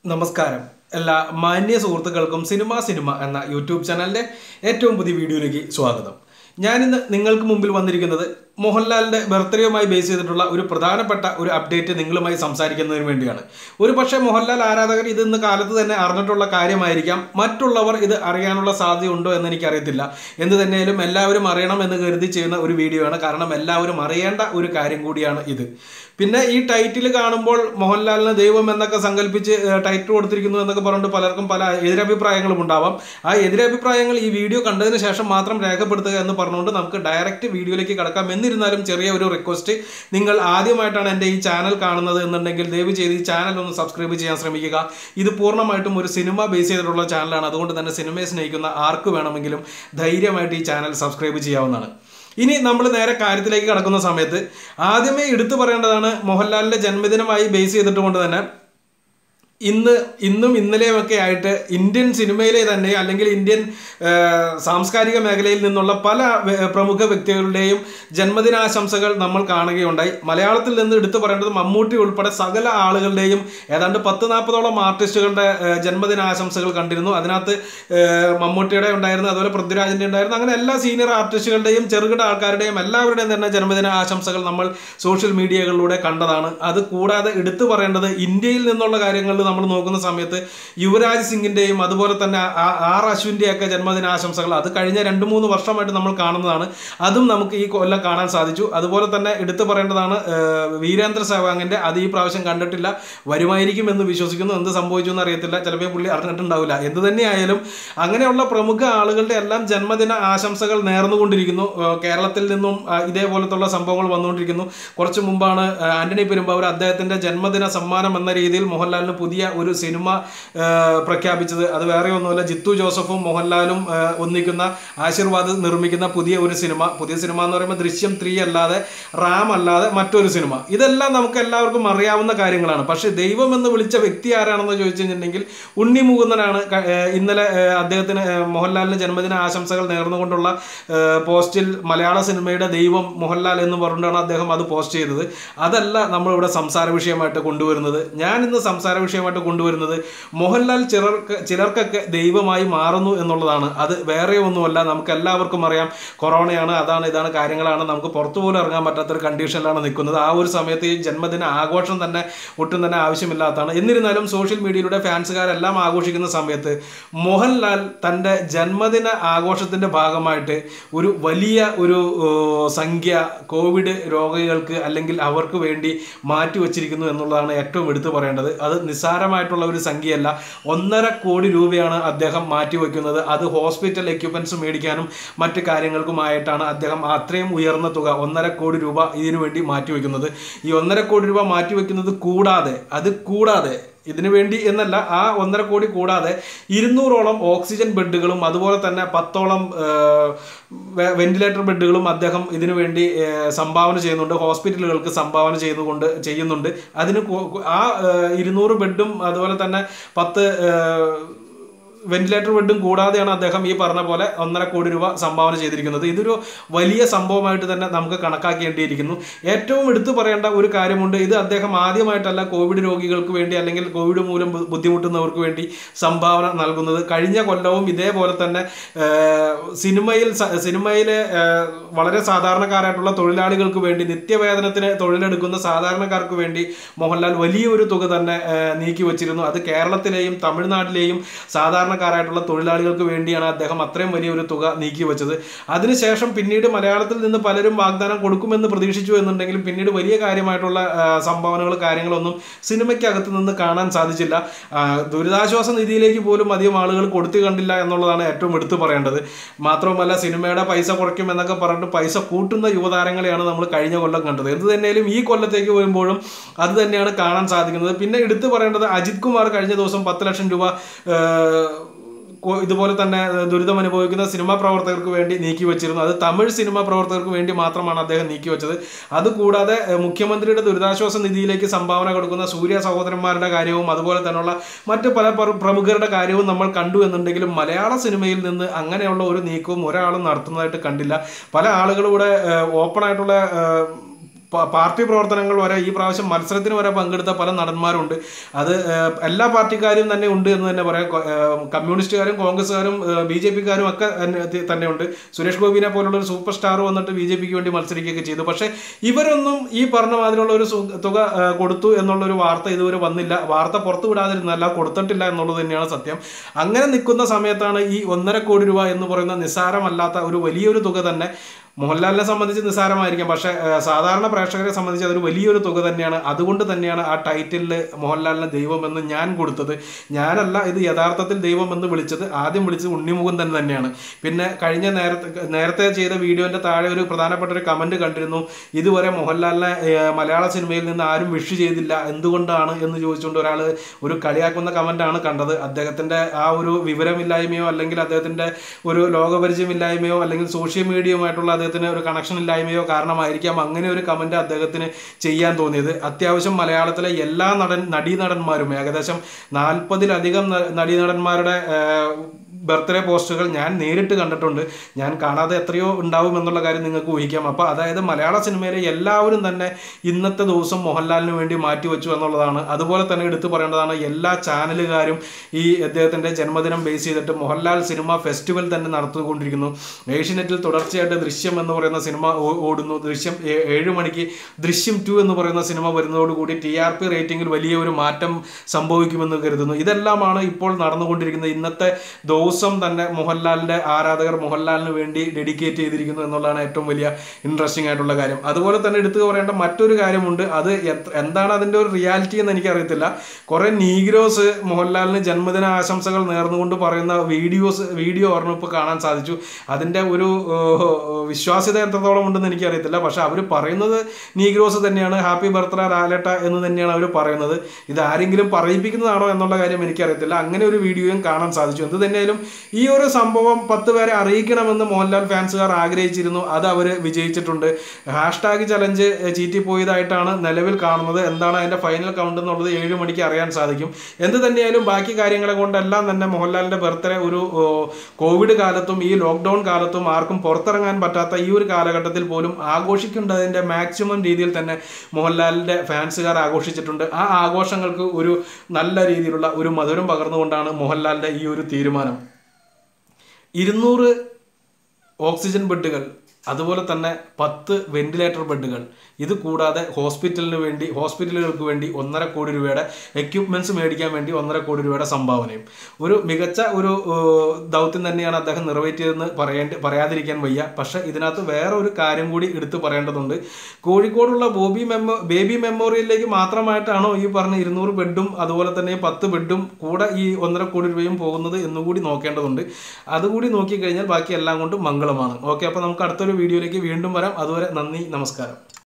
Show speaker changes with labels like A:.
A: നമസ്കാരം എല്ലാ മാന്യ സുഹൃത്തുക്കൾക്കും സിനിമ സിനിമ എന്ന യൂട്യൂബ് ചാനലിന്റെ ഏറ്റവും പുതിയ വീഡിയോയിലേക്ക് സ്വാഗതം ഞാനിന്ന് നിങ്ങൾക്ക് മുമ്പിൽ വന്നിരിക്കുന്നത് മോഹൻലാലിന്റെ ബർത്ത്ഡേയുമായി ബേസ് ചെയ്തിട്ടുള്ള ഒരു പ്രധാനപ്പെട്ട ഒരു അപ്ഡേറ്റ് നിങ്ങളുമായി സംസാരിക്കുന്നതിന് വേണ്ടിയാണ് ഒരു പക്ഷേ മോഹൻലാൽ ആരാധകർ ഇത് ഇന്ന് കാലത്ത് തന്നെ അറിഞ്ഞിട്ടുള്ള കാര്യമായിരിക്കാം മറ്റുള്ളവർ ഇത് അറിയാനുള്ള സാധ്യതയുണ്ടോ എന്ന് എനിക്കറിയത്തില്ല എന്ത് തന്നെയാലും എല്ലാവരും അറിയണം എന്ന് കരുതി ചെയ്യുന്ന ഒരു വീഡിയോ ആണ് കാരണം എല്ലാവരും അറിയേണ്ട ഒരു കാര്യം കൂടിയാണ് ഇത് പിന്നെ ഈ ടൈറ്റിൽ കാണുമ്പോൾ മോഹൻലാലിന് ദൈവം എന്നൊക്കെ സങ്കല്പിച്ച് ടൈറ്റിൽ കൊടുത്തിരിക്കുന്നു എന്നൊക്കെ പറഞ്ഞിട്ട് പലർക്കും പല എതിരഭിപ്രായങ്ങളും ഉണ്ടാവാം ആ എതിരഭിപ്രായങ്ങൾ ഈ വീഡിയോ കണ്ടതിന് ശേഷം മാത്രം രേഖപ്പെടുത്തുക എന്ന് പറഞ്ഞുകൊണ്ട് നമുക്ക് ഡയറക്റ്റ് വീഡിയോയിലേക്ക് കടക്കാം എന്നിരുന്നാലും ചെറിയ ഒരു റിക്വസ്റ്റ് നിങ്ങൾ ആദ്യമായിട്ടാണ് എൻ്റെ ഈ ചാനൽ കാണുന്നത് എന്നുണ്ടെങ്കിൽ ദയവ് ചെയ്ത് ഈ ചാനൽ ഒന്ന് സബ്സ്ക്രൈബ് ചെയ്യാൻ ശ്രമിക്കുക ഇത് പൂർണ്ണമായിട്ടും ഒരു സിനിമ ബേസ് ചെയ്തിട്ടുള്ള ചാനലാണ് അതുകൊണ്ട് തന്നെ സിനിമയെ സ്നേഹിക്കുന്ന ആർക്ക് വേണമെങ്കിലും ധൈര്യമായിട്ട് ഈ ചാനൽ സബ്സ്ക്രൈബ് ചെയ്യാവുന്നതാണ് ഇനി നമ്മൾ നേരെ കാര്യത്തിലേക്ക് കടക്കുന്ന സമയത്ത് ആദ്യമേ എടുത്തു പറയേണ്ടതാണ് മോഹൻലാലിന്റെ ജന്മദിനമായി ബേസ് ചെയ്തിട്ട് കൊണ്ട് തന്നെ ഇന്ന് ഇന്നും ഇന്നലെയും ഒക്കെ ആയിട്ട് ഇന്ത്യൻ സിനിമയിലെ തന്നെ അല്ലെങ്കിൽ ഇന്ത്യൻ ആ, സാംസ്കാരിക മേഖലയിൽ നിന്നുള്ള പല വെ- പ്രമുഖ വ്യക്തികളുടെയും ജന്മദിനാശംസകൾ നമ്മൾ കാണുകയുണ്ടായി മലയാളത്തിൽ നിന്ന് എടുത്തു പറയേണ്ടത് മമ്മൂട്ടി ഉൾപ്പെടെ സകല ആളുകളുടെയും ഏതാണ്ട് പത്ത് നാൽപ്പതോളം ആർട്ടിസ്റ്റുകളുടെ ആ, ജന്മദിനാശംസകൾ കണ്ടിരുന്നു അതിനകത്ത് ആ, മമ്മൂട്ടിയുടെ ഉണ്ടായിരുന്നു അതുപോലെ പൃഥ്വിരാജിന്റെ ഉണ്ടായിരുന്നു അങ്ങനെ എല്ലാ സീനിയർ ആർട്ടിസ്റ്റുകളുടെയും ചെറുകിട ആൾക്കാരുടെയും എല്ലാവരുടെയും തന്നെ ജന്മദിന ആശംസകൾ നമ്മൾ സോഷ്യൽ മീഡിയകളിലൂടെ കണ്ടതാണ് അത് കൂടാതെ എടുത്തു പറയേണ്ടത് ഇന്ത്യയിൽ നിന്നുള്ള കാര്യങ്ങളിൽ നമ്മൾ നോക്കുന്ന സമയത്ത് യുവരാജ് സിംഗിന്റെയും അതുപോലെ തന്നെ ആ- ആർ അശ്വിന്റെയൊക്കെ ജന്മദിനാശംസകൾ അത് കഴിഞ്ഞ രണ്ട് മൂന്ന് വർഷമായിട്ട് നമ്മൾ കാണുന്നതാണ് അതും നമുക്ക് ഈ കൊല്ലം കാണാൻ സാധിച്ചു അതുപോലെ തന്നെ എടുത്തു പറയേണ്ടതാണ് ആ, വീരേന്ദ്ര സേവാങ്ങിന്റെ അത് ഈ പ്രാവശ്യം കണ്ടിട്ടില്ല വരുമായിരിക്കും എന്ന് വിശ്വസിക്കുന്നു എന്ത് സംഭവിച്ചു എന്ന് അറിയത്തില്ല ചിലപ്പോൾ പുള്ളി അറിഞ്ഞിട്ടുണ്ടാവില്ല എന്ത് തന്നെയായാലും അങ്ങനെയുള്ള പ്രമുഖ ആളുകളുടെ എല്ലാം ജന്മദിന ആശംസകൾ നേർന്നുകൊണ്ടിരിക്കുന്നു ആ, കേരളത്തിൽ നിന്നും ആ, ഇതേപോലത്തുള്ള സംഭവങ്ങൾ വന്നുകൊണ്ടിരിക്കുന്നു കുറച്ച് മുമ്പാണ് ആ, ആന്റണി പെരുമ്പാവൂർ അദ്ദേഹത്തിന്റെ ജന്മദിന സമ്മാനം എന്ന രീതിയിൽ മോഹൻലാലിന് പുതിയ ഒരു സിനിമ ആ, പ്രഖ്യാപിച്ചത് അത് വേറെ ഒന്നുമല്ല ജിത്തു ജോസഫും മോഹൻലാലും ആ, ഒന്നിക്കുന്ന ആശീർവാദ് നിർമ്മിക്കുന്ന പുതിയ ഒരു സിനിമ പുതിയ സിനിമ എന്ന് പറയുമ്പോൾ ദൃശ്യം ത്രീ അല്ലാതെ റാം അല്ലാതെ മറ്റൊരു സിനിമ ഇതെല്ലാം നമുക്ക് എല്ലാവർക്കും അറിയാവുന്ന കാര്യങ്ങളാണ് പക്ഷേ ദൈവം എന്ന് വിളിച്ച വ്യക്തി ആരാണെന്ന് ചോദിച്ചു കഴിഞ്ഞിട്ടുണ്ടെങ്കിൽ ഉണ്ണി മുകുന്ദനാണ് ക- ഏഹ് ഇന്നലെ ഏഹ് അദ്ദേഹത്തിന് ഏഹ് മോഹൻലാലിന് ജന്മദിന ആശംസകൾ നേർന്നുകൊണ്ടുള്ള ഏഹ് പോസ്റ്റിൽ മലയാള സിനിമയുടെ ദൈവം മോഹൻലാൽ എന്ന് പറഞ്ഞുകൊണ്ടാണ് അദ്ദേഹം അത് പോസ്റ്റ് ചെയ്തത് അതല്ല നമ്മളിവിടെ സംസാര വിഷയമായിട്ട് കൊണ്ടുവരുന്നത് ഞാൻ ഇന്ന് സംസാര വിഷയമായിട്ട് കൊണ്ടുവരുന്നത് മോഹൻലാൽ ചിലർക്ക് ചിലർക്കൊക്കെ ദൈവമായി മാറുന്നു എന്നുള്ളതാണ് അത് വേറെ ഒന്നുമല്ല നമുക്ക് എല്ലാവർക്കും അറിയാം കൊറോണയാണ് അതാണ് ഇതാണ് കാര്യങ്ങളാണ് നമുക്ക് പുറത്തു പോലും ഇറങ്ങാൻ പറ്റാത്തൊരു കണ്ടീഷനിലാണ് നിൽക്കുന്നത് ആ ഒരു സമയത്ത് ഈ ജന്മദിന ആഘോഷം തന്നെ ഒട്ടും തന്നെ ആവശ്യമില്ലാത്തതാണ് എന്നിരുന്നാലും സോഷ്യൽ മീഡിയയിലൂടെ ഫാൻസുകാരെല്ലാം ആഘോഷിക്കുന്ന സമയത്ത് മോഹൻലാൽ തൻ്റെ ജന്മദിന ആഘോഷത്തിൻ്റെ ഭാഗമായിട്ട് ഒരു വലിയ ഒരു ഏഹ്, സംഖ്യ കോവിഡ് രോഗികൾക്ക് അല്ലെങ്കിൽ അവർക്ക് വേണ്ടി മാറ്റി വച്ചിരിക്കുന്നു എന്നുള്ളതാണ് ഏറ്റവും എടുത്തു പറയേണ്ടത് അത് നിസ്സാരമായിട്ടുള്ള ഒരു സംഖ്യയല്ല ഒന്നര കോടി രൂപയാണ് അദ്ദേഹം മാറ്റി വയ്ക്കുന്നത് അത് ഹോസ്പിറ്റൽ എക്യുപ്മെന്റ്സ് മേടിക്കാനും മറ്റു കാര്യങ്ങൾക്കുമായിട്ടാണ് അദ്ദേഹം അത്രയും ഉയർന്ന തുക ഒന്നര കോടി രൂപ ഇതിനു വേണ്ടി മാറ്റി വയ്ക്കുന്നത് ഈ ഒന്നര കോടി രൂപ മാറ്റി വയ്ക്കുന്നത് കൂടാതെ അത് കൂടാതെ ഇതിനു വേണ്ടി എന്നല്ല ആ ഒന്നര കോടി കൂടാതെ ഇരുന്നൂറോളം ഓക്സിജൻ ബെഡുകളും അതുപോലെ തന്നെ പത്തോളം വെന്റിലേറ്റർ ബെഡുകളും അദ്ദേഹം ഇതിനു വേണ്ടി ഏഹ്, സംഭാവന ചെയ്യുന്നുണ്ട് ഹോസ്പിറ്റലുകൾക്ക് സംഭാവന ചെയ്യുന്നുകൊണ്ട് ചെയ്യുന്നുണ്ട് അതിന് കു- കു- ആ ഏഹ്, ഇരുന്നൂറ് ബെഡും അതുപോലെ തന്നെ പത്ത് ഏഹ്, വെന്റിലേറ്റർ ബെഡും കൂടാതെയാണ് അദ്ദേഹം ഈ പറഞ്ഞ പോലെ ഒന്നര കോടി രൂപ സംഭാവന ചെയ്തിരിക്കുന്നത് ഇതൊരു വലിയ സംഭവമായിട്ട് തന്നെ നമുക്ക് കണക്കാക്കേണ്ടിയിരിക്കുന്നു ഏറ്റവും എടുത്തു പറയേണ്ട ഒരു കാര്യമുണ്ട് ഇത് അദ്ദേഹം ആദ്യമായിട്ടല്ല കോവിഡ് രോഗികൾക്ക് വേണ്ടി അല്ലെങ്കിൽ കോവിഡ് മൂലം ബു- ബുദ്ധിമുട്ടുന്നവർക്ക് വേണ്ടി സംഭാവന നൽകുന്നത് കഴിഞ്ഞ കൊല്ലവും ഇതേപോലെ തന്നെ ഏഹ്, സിനിമയിൽ സ- സിനിമയിലെ ഏഹ്, വളരെ സാധാരണക്കാരായിട്ടുള്ള തൊഴിലാളികൾക്ക് വേണ്ടി നിത്യവേതനത്തിന് തൊഴിലെടുക്കുന്ന സാധാരണക്കാർക്ക് വേണ്ടി മോഹൻലാൽ വലിയൊരു തുക തന്നെ ഏഹ്, നീക്കി വച്ചിരുന്നു അത് കേരളത്തിലെയും തമിഴ്നാട്ടിലെയും സാധാരണക്കാരായിട്ടുള്ള തൊഴിലാളികൾക്ക് വേണ്ടിയാണ് അദ്ദേഹം അത്രയും വലിയൊരു തുക നീക്കി വെച്ചത് അതിനുശേഷം പിന്നീട് മലയാളത്തിൽ നിന്ന് പലരും വാഗ്ദാനം കൊടുക്കുമെന്ന് പ്രതീക്ഷിച്ചു എന്നുണ്ടെങ്കിലും പിന്നീട് വലിയ കാര്യമായിട്ടുള്ള ആ, സംഭാവനകൾ കാര്യങ്ങളൊന്നും സിനിമയ്ക്കകത്ത് നിന്ന് കാണാൻ സാധിച്ചില്ല ആ, ദുരിതാശ്വാസ നിധിയിലേക്ക് പോലും അധികം ആളുകൾ കൊടുത്തു കണ്ടില്ല എന്നുള്ളതാണ് ഏറ്റവും എടുത്തു പറയേണ്ടത് മാത്രവുമല്ല സിനിമയുടെ പൈസ കുറയ്ക്കും എന്നൊക്കെ പറഞ്ഞിട്ട് പൈസ കൂട്ടുന്ന യുവതാരങ്ങളെയാണ് നമ്മൾ കഴിഞ്ഞ കൊല്ലം കണ്ടത് എന്ത് തന്നെയാലും ഈ കൊല്ലത്തേക്ക് വരുമ്പോഴും അത് തന്നെയാണ് കാണാൻ സാധിക്കുന്നത് പിന്നെ എടുത്തു പറയേണ്ടത് അജിത് കുമാർ കഴിഞ്ഞ ദിവസം പത്ത് ലക്ഷം രൂപ ആ, കൊ- ഇതുപോലെ തന്നെ ദുരിതം അനുഭവിക്കുന്ന സിനിമാ പ്രവർത്തകർക്ക് വേണ്ടി നീക്കി വെച്ചിരുന്നു അത് തമിഴ് സിനിമാ പ്രവർത്തകർക്ക് വേണ്ടി മാത്രമാണ് അദ്ദേഹം നീക്കി വെച്ചത് അതുകൂടാതെ ഏഹ്, മുഖ്യമന്ത്രിയുടെ ദുരിതാശ്വാസ നിധിയിലേക്ക് സംഭാവന കൊടുക്കുന്ന സൂര്യ സഹോദരന്മാരുടെ കാര്യവും അതുപോലെ തന്നെയുള്ള മറ്റ് പല പ്ര- പ്രമുഖരുടെ കാര്യവും നമ്മൾ കണ്ടു എന്നുണ്ടെങ്കിലും മലയാള സിനിമയിൽ നിന്ന് അങ്ങനെയുള്ള ഒരു നീക്കവും ഒരാളും നടത്തുന്നതായിട്ട് കണ്ടില്ല പല ആളുകളും ഇവിടെ ഓപ്പൺ ആയിട്ടുള്ള ഏഹ്, പ- പാർട്ടി പ്രവർത്തനങ്ങൾ വരെ ഈ പ്രാവശ്യം മത്സരത്തിന് വരെ പങ്കെടുത്ത പല നടന്മാരുണ്ട് അത് ഏഹ്, എല്ലാ പാർട്ടിക്കാരും തന്നെ ഉണ്ട് എന്ന് തന്നെ പറയാം കൊ- ഏഹ്, കമ്മ്യൂണിസ്റ്റുകാരും കോൺഗ്രസ്സുകാരും ബി ജെ പിക്കാരും ഒക്കെ തന്നെ- തി- തന്നെ ഉണ്ട് സുരേഷ് ഗോപിനെ പോലുള്ള ഒരു സൂപ്പർ സ്റ്റാർ വന്നിട്ട് ബി ജെ പിക്ക് വേണ്ടി മത്സരിക്കുകയൊക്കെ ചെയ്തു പക്ഷേ ഇവരൊന്നും ഈ പറഞ്ഞ മാതിരിയുള്ള ഒരു സു- തുക ഏഹ്, കൊടുത്തു എന്നുള്ള ഒരു വാർത്ത ഇതുവരെ വന്നില്ല വാർത്ത പുറത്തു വിടാതിരുന്നല്ല കൊടുത്തിട്ടില്ല എന്നുള്ളത് തന്നെയാണ് സത്യം അങ്ങനെ നിൽക്കുന്ന സമയത്താണ് ഈ ഒന്നര കോടി രൂപ എന്ന് പറയുന്ന നിസ്സാരമല്ലാത്ത ഒരു വലിയൊരു തുക തന്നെ മോഹൻലാലിനെ സംബന്ധിച്ച് നിസ്സാരമായിരിക്കാം പക്ഷേ ഏഹ്, സാധാരണ പ്രേക്ഷകരെ സംബന്ധിച്ച് അതൊരു വലിയൊരു തുക തന്നെയാണ് അതുകൊണ്ട് തന്നെയാണ് ആ ടൈറ്റിലിൽ മോഹൻലാലിനെ ദൈവമെന്ന് ഞാൻ കൊടുത്തത് ഞാനല്ല ഇത് യഥാർത്ഥത്തിൽ ദൈവമെന്ന് വിളിച്ചത് ആദ്യം വിളിച്ചത് ഉണ്ണിമുഖൻ തന്നെ തന്നെയാണ് പിന്നെ കഴിഞ്ഞ നേരത്തെ നേരത്തെ ചെയ്ത വീഡിയോന്റെ താഴെ ഒരു പ്രധാനപ്പെട്ട ഒരു കമന്റ് കണ്ടിരുന്നു ഇതുവരെ മോഹൻലാലിനെ ഏഹ്, മലയാള സിനിമയിൽ നിന്ന് ആരും വിഷ് ചെയ്തില്ല എന്തുകൊണ്ടാണ് എന്ന് ചോദിച്ചുകൊണ്ട് ഒരാൾ ഒരു കളിയാക്കുന്ന കമന്റാണ് കണ്ടത് അദ്ദേഹത്തിന്റെ ആ ഒരു വിവരമില്ലായ്മയോ അല്ലെങ്കിൽ അദ്ദേഹത്തിന്റെ ഒരു ലോകപരിചയമില്ലായ്മയോ അല്ലെങ്കിൽ സോഷ്യൽ മീഡിയയുമായിട്ടുള്ള അദ്ദേഹത്തിന് ഒരു കണക്ഷൻ ഇല്ലായ്മയോ കാരണമായിരിക്കാം അങ്ങനെ ഒരു കമന്റ് അദ്ദേഹത്തിന് ചെയ്യാൻ തോന്നിയത് അത്യാവശ്യം മലയാളത്തിലെ എല്ലാ നടൻ നടീനടന്മാരും ഏകദേശം നാൽപ്പതിലധികം ന- നടീനടന്മാരുടെ ബർത്ത്ഡേ പോസ്റ്റുകൾ ഞാൻ നേരിട്ട് കണ്ടിട്ടുണ്ട് ഞാൻ കാണാതെ എത്രയോ ഉണ്ടാവും എന്നുള്ള കാര്യം നിങ്ങൾക്ക് ഊഹിക്കാം അപ്പോൾ അതായത് മലയാള സിനിമയിലെ എല്ലാവരും തന്നെ ഇന്നത്തെ ദിവസം മോഹൻലാലിന് വേണ്ടി മാറ്റിവെച്ചു എന്നുള്ളതാണ് അതുപോലെ തന്നെ എടുത്തു പറയേണ്ടതാണ് എല്ലാ ചാനലുകാരും ഈ അദ്ദേഹത്തിന്റെ ജന്മദിനം ബേസ് ചെയ്തിട്ട് മോഹൻലാൽ സിനിമ ഫെസ്റ്റിവൽ തന്നെ നടത്തിക്കൊണ്ടിരിക്കുന്നു ഏഷ്യനെറ്റിൽ തുടർച്ചയായിട്ട് ദൃശ്യം എന്ന് പറയുന്ന സിനിമ ഓ- ഓടുന്നു ദൃശ്യം ഏ- ഏഴ് മണിക്ക് ദൃശ്യം ടു എന്ന് പറയുന്ന സിനിമ വരുന്നതോടുകൂടി ടി ആർ പി റേറ്റിംഗിൽ വലിയ ഒരു മാറ്റം സംഭവിക്കുമെന്ന് കരുതുന്നു ഇതെല്ലാമാണ് ഇപ്പോൾ നടന്നുകൊണ്ടിരിക്കുന്നത് ഇന്നത്തെ ദിവസം തന്നെ മോഹൻലാലിന്റെ ആരാധകർ മോഹൻലാലിന് വേണ്ടി ഡെഡിക്കേറ്റ് ചെയ്തിരിക്കുന്നു എന്നുള്ളതാണ് ഏറ്റവും വലിയ ഇൻട്രസ്റ്റിംഗ് ആയിട്ടുള്ള കാര്യം അതുപോലെ തന്നെ എടുത്തു പറയേണ്ട മറ്റൊരു കാര്യമുണ്ട് അത് എത്ര- എന്താണ് അതിന്റെ ഒരു റിയാലിറ്റി എന്ന് എനിക്കറിയത്തില്ല കുറെ നീഗ്രോസ് മോഹൻലാലിന് ജന്മദിന ആശംസകൾ നേർന്നുകൊണ്ട് പറയുന്ന വീഡിയോസ് വീഡിയോ ഒരെണ്ണം ഇപ്പോൾ കാണാൻ സാധിച്ചു അതിന്റെ ഒരു ഏഹ്, വിശ്വാസ്യത എത്രത്തോളം ഉണ്ടെന്ന് എനിക്കറിയത്തില്ല പക്ഷെ അവർ പറയുന്നത് നീഗ്രോസ് തന്നെയാണ് ഹാപ്പി ബർത്ത്ഡേ ലാലേട്ട എന്ന് തന്നെയാണ് അവർ പറയുന്നത് ഇത് ആരെങ്കിലും പറയിപ്പിക്കുന്നതാണോ എന്നുള്ള കാര്യം എനിക്കറിയത്തില്ല അങ്ങനെ ഒരു വീഡിയോയും കാണാൻ സാധിച്ചു എന്ത് തന്നെയായാലും ഈ ഒരു സംഭവം പത്ത് പേരെ അറിയിക്കണമെന്ന് മോഹൻലാൽ ഫാൻസുകാർ ആഗ്രഹിച്ചിരുന്നു അത് അവർ വിജയിച്ചിട്ടുണ്ട് ഹാഷ്ടാഗ് ചലഞ്ച് ചീറ്റിപ്പോയതായിട്ടാണ് നിലവിൽ കാണുന്നത് എന്താണ് അതിന്റെ ഫൈനൽ കൗണ്ട് എന്നുള്ളത് ഏഴ് മണിക്ക് അറിയാൻ സാധിക്കും എന്ത് തന്നെയായാലും ബാക്കി കാര്യങ്ങളെ കൊണ്ടെല്ലാം തന്നെ മോഹൻലാലിന്റെ ബർത്ത്ഡേ ഒരു ഓ, കോവിഡ് കാലത്തും ഈ ലോക്ക്ഡൌൺ കാലത്തും ആർക്കും പുറത്തിറങ്ങാൻ പറ്റാത്ത ഈ ഒരു കാലഘട്ടത്തിൽ പോലും ആഘോഷിക്കേണ്ടതിന്റെ മാക്സിമം രീതിയിൽ തന്നെ മോഹൻലാലിന്റെ ഫാൻസുകാർ ആഘോഷിച്ചിട്ടുണ്ട് ആ ആഘോഷങ്ങൾക്ക് ഒരു നല്ല രീതിയിലുള്ള ഒരു മധുരം പകർന്നുകൊണ്ടാണ് മോഹൻലാലിന്റെ ഈ ഒരു തീരുമാനം ഇരുന്നൂറ് ഓക്സിജൻ ബെഡുകൾ അതുപോലെ തന്നെ പത്ത് വെന്റിലേറ്റർ ബെഡുകൾ ഇത് കൂടാതെ ഹോസ്പിറ്റലിന് വേണ്ടി ഹോസ്പിറ്റലുകൾക്ക് വേണ്ടി ഒന്നര കോടി രൂപയുടെ എക്യുപ്മെന്റ്സ് മേടിക്കാൻ വേണ്ടി ഒന്നര കോടി രൂപയുടെ സംഭാവനയും ഒരു മികച്ച ഒരു ഏഹ്, ദൗത്യം തന്നെയാണ് അദ്ദേഹം നിറവേറ്റിയതെന്ന് പറയേണ്ടി പറയാതിരിക്കാൻ വയ്യ പക്ഷെ ഇതിനകത്ത് വേറെ ഒരു കാര്യം കൂടി എടുത്തു പറയേണ്ടതുണ്ട് കോഴിക്കോടുള്ള ബോബി മെമ്മോ ബേബി മെമ്മോറിയലിലേക്ക് മാത്രമായിട്ടാണോ ഈ പറഞ്ഞ ഇരുന്നൂറ് ബെഡും അതുപോലെ തന്നെ പത്ത് ബെഡും കൂടെ ഈ ഒന്നര കോടി രൂപയും പോകുന്നത് എന്നുകൂടി നോക്കേണ്ടതുണ്ട് അതുകൂടി നോക്കിക്കഴിഞ്ഞാൽ ബാക്കി എല്ലാം കൊണ്ടും മംഗളമാണ് ഓക്കെ അപ്പോൾ നമുക്ക് അടുത്തൊരു വീഡിയോയിലേക്ക് വീണ്ടും വരാം അതുവരെ നന്ദി നമസ്കാരം